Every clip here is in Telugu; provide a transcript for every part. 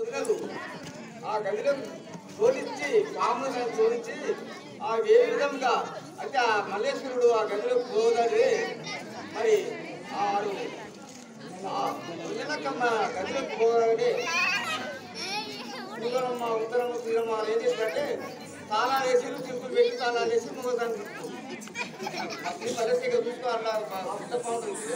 ఉన్నది ఆ గదిలో తోలించి పామును తోలించి ఆ ఏ విధంగా అంటే ఆ మల్లేశ్వరుడు ఆ గదిలో పోదని మరి ఆడు ఆ ఉల్లనకమ్మ గదిలో పోగానే ఉత్తరమ్మ ఉత్తరమ్మ తీరమ్మ వాళ్ళు ఏం చేశారంటే తాళాలు వేసి చింపులు పెట్టి తాళాలు వేసి మూగదాన్ని అప్పుడు పరిస్థితిగా చూసుకో అట్లా పెద్ద బాగుంటుంది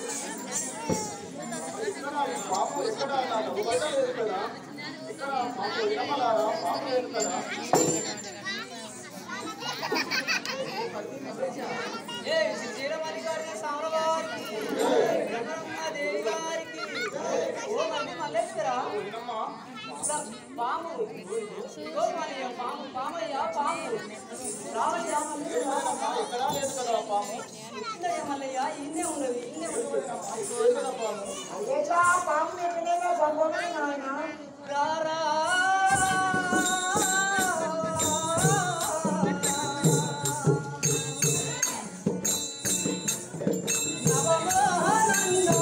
పాపం ఎక్కడ అన్నాడు బయట లేదు కదా ఇక్కడ పాపం వినమలారా పాపం లేదు కదా ఏ శ్రీరమణి గారికి సామరవారికి రమణమ్మ దేవి గారికి ఓ మళ్ళీ మల్లేశ్వర వినమ్మా పాము ఓ మల్లయ్య పాము పామయ్య పాము రామయ్య మల్లయ్య అమ్మా, ఎక్కడా లేదు కదా పాము ఇన్నయ్య మల్లయ్య ఇన్నే ఉన్నది ఇన్నే ఉన్నది ఇక్కడ లేదు కదా పాము రారా నవమోహనంద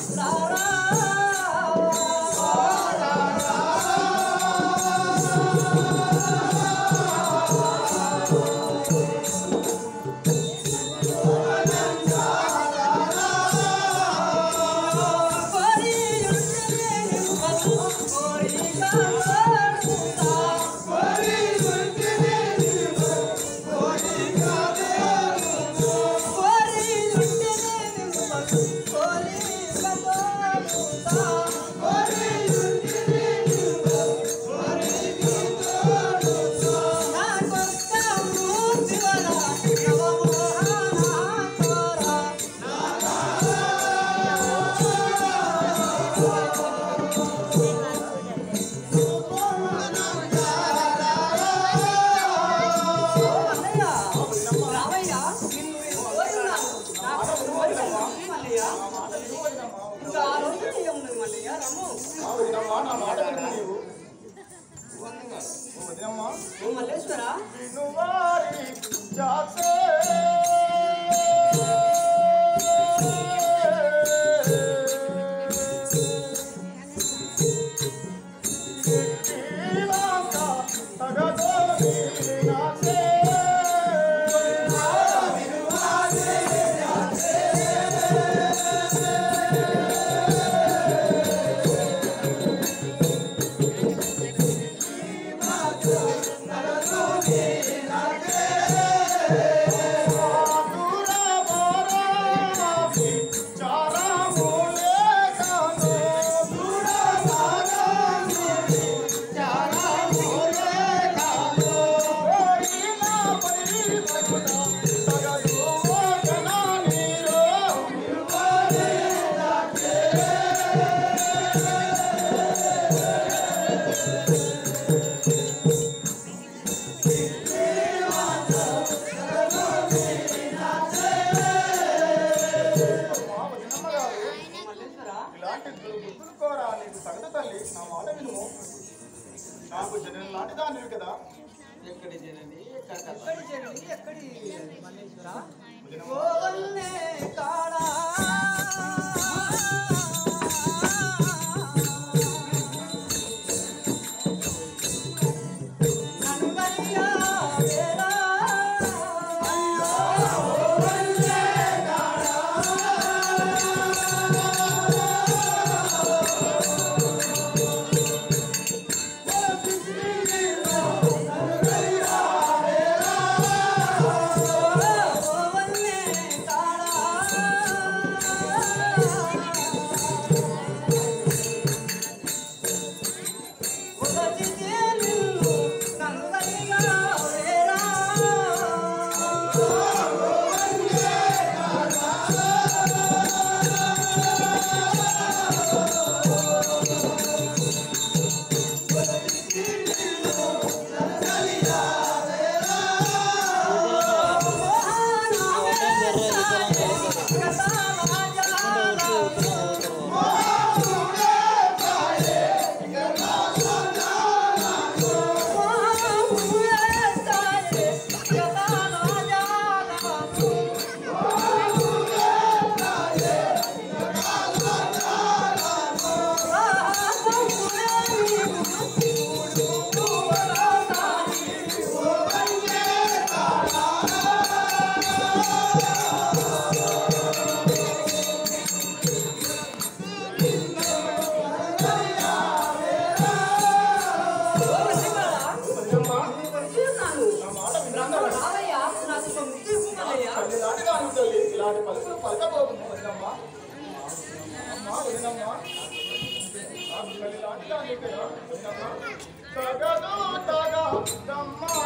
ఆ, వినమ్మా నా మాట విను నీవు ఓ వదినమ్మా మల్లేశ్వరా వినువారి జాతే మల్లేశ్వరా ఇలాంటి గుర్తుకోరా నీకు తగదు తల్లి నా మాట విను నాకు జనం లాంటి దానివి కదా ఎక్కడి జనండి ఎక్కడ ఎక్కడి చెల్లి ఎక్కడి మల్లేశ్వరా వదినమ్మా. గోవల్లే కాడా నన్వయ్యా వేరా గోవల్లే కాడా ఓకేనా తగదు తగదమ్మా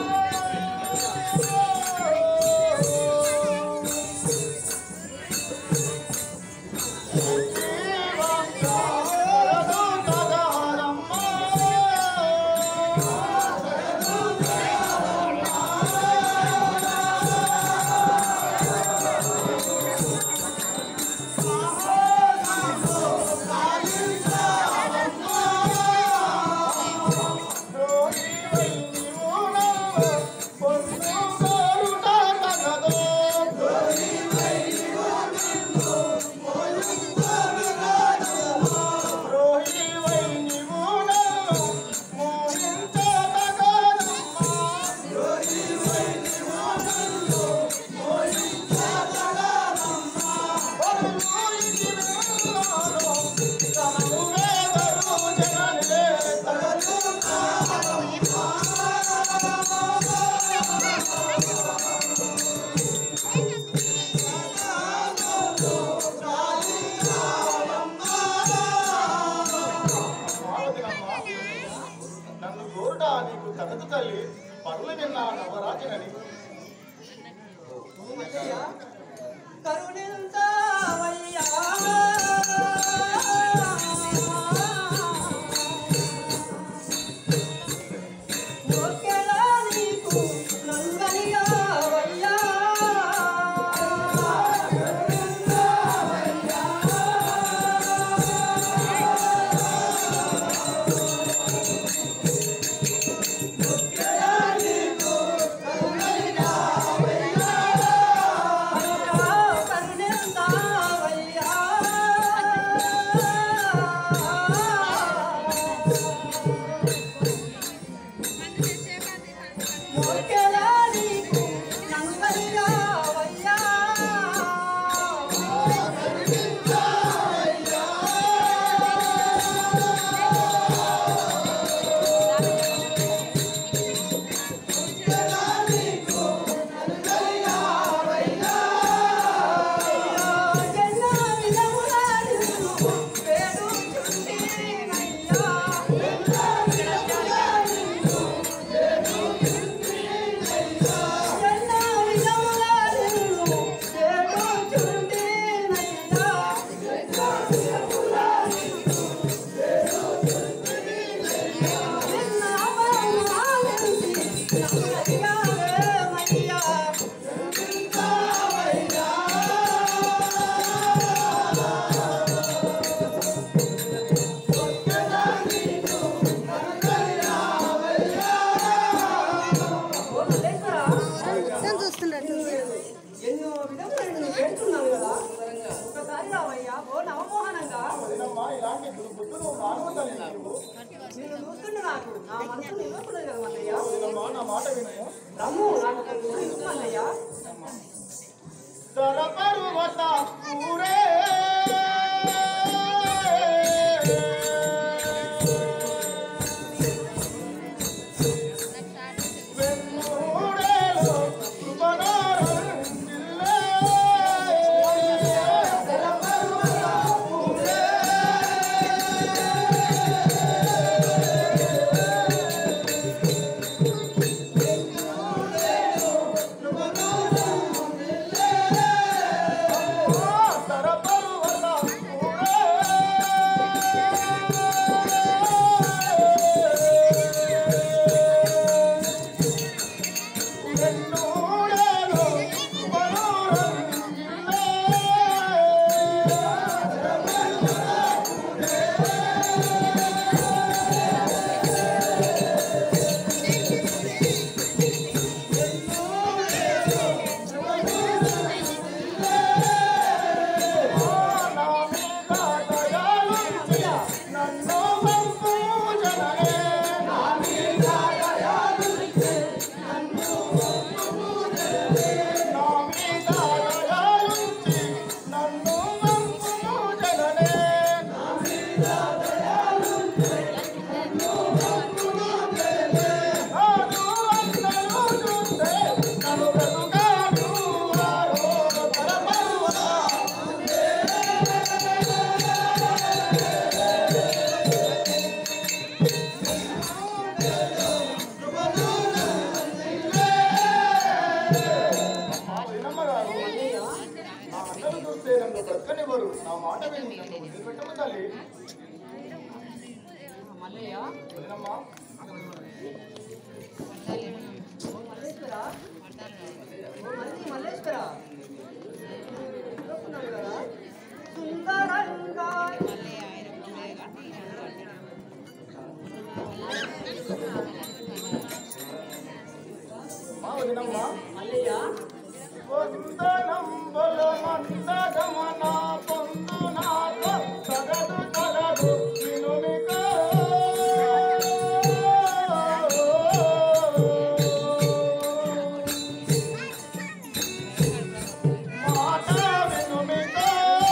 నన్ను కోరుట నీకు తగదు తల్లి పరులు విన్నా నవరాజనని కరుణించవయ్యా ఒకేలా నీకు నందనియావయ్యా కరుణించవయ్యా ఒకేలా నీకు నందనియావయ్యా ఎన్నో విధములా నిన్ను వేడుచుంటినయ్యా. ఎన్నో విధములా నిన్ను వేడుచుంటినయ్యా. నిన్న అవమానించి నమ్మయ్యావేమయ్యా. ఓ మల్లేశ్వరా, చూస్తున్నట్టు ఎన్నో విధములు నిన్ను వేడుతున్నాను కదా ఒకసారి రావయ్యా ఓ నవమోహనంగా వదినమ్మా ఇలాంటి దుర్బుద్ధులు మానవ తల్లి నీవు నేను చూస్తుండే నాకు నా మనసు నిలవకున్నది కదా మల్లయ్య వదినమ్మా నా మాట వినము రమ్ము నాకు ఒక ఊరు ఇవ్వు మల్లయ్య తర పర్వత పూరే వెన్నూడేలో శుభనారంజిల్లే. తర పర్వత పూరే. తర పర్వత వదినమ్మా ఓ మల్లేశ్వర ఓ మల్లి మల్లేశ్వర చూస్తున్నాను కదా సుందరంగా మా వదినమ్మా మల్లయ్య వందనం బలమందగమన పొందునాథ సగదు కలదు వినుమికో. మాట వినుమికో.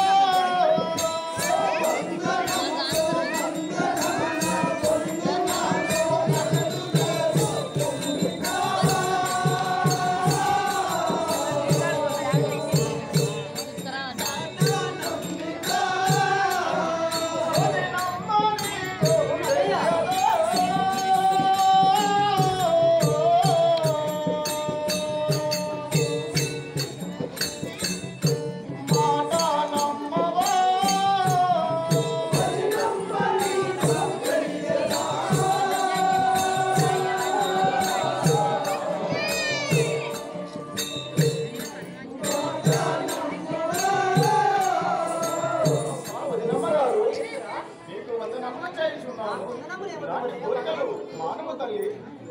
నీకు వందనములు చేయుచున్నాను. ఇలాంటి కోరికలు మానవ తల్లి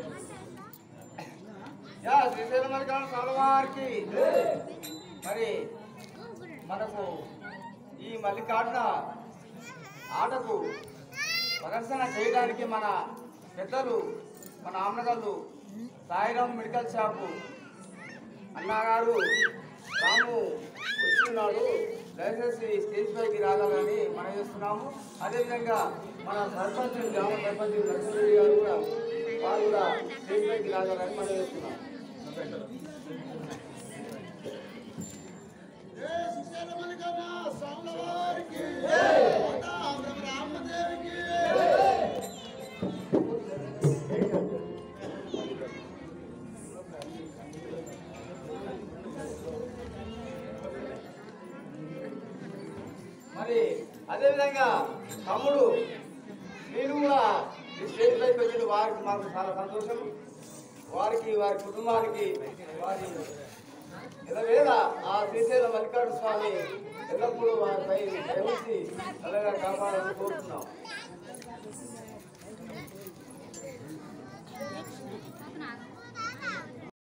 యా శ్రీశైల మల్లికార్జున స్వామి వారికి మరి మనకు ఈ మల్లికార్జున ఆటకు ప్రదర్శన చేయడానికి మన పెద్దలు మన ఆమ్నగల్లు సాయిరామ్ మెడికల్ షాపు అన్నగారు తాము వచ్చినాడు దయచేసి స్టేజ్ పైకి రాగాలని మనం చేస్తున్నాము అదేవిధంగా మన సర్పంచ్ గ్రామ సర్పంచ్ నరసింహరెడ్డి గారు కూడా వారు కూడా స్టేజ్ పైకి రాగాలని మనం చేస్తున్నాం మరి అదేవిధంగా తమ్ముడు నేను కూడా ఈ స్టేజ్ పైకి వచ్చిన వారికి మాకు చాలా సంతోషం వారికి వారి కుటుంబానికి వారి ఎలవేళ ఆ శ్రీశైల మల్లికార్జున స్వామి ఎల్లప్పుడూ వారిపై దయవుంచి అలాగా కాపాడాలని కోరుతున్నాం Thank you.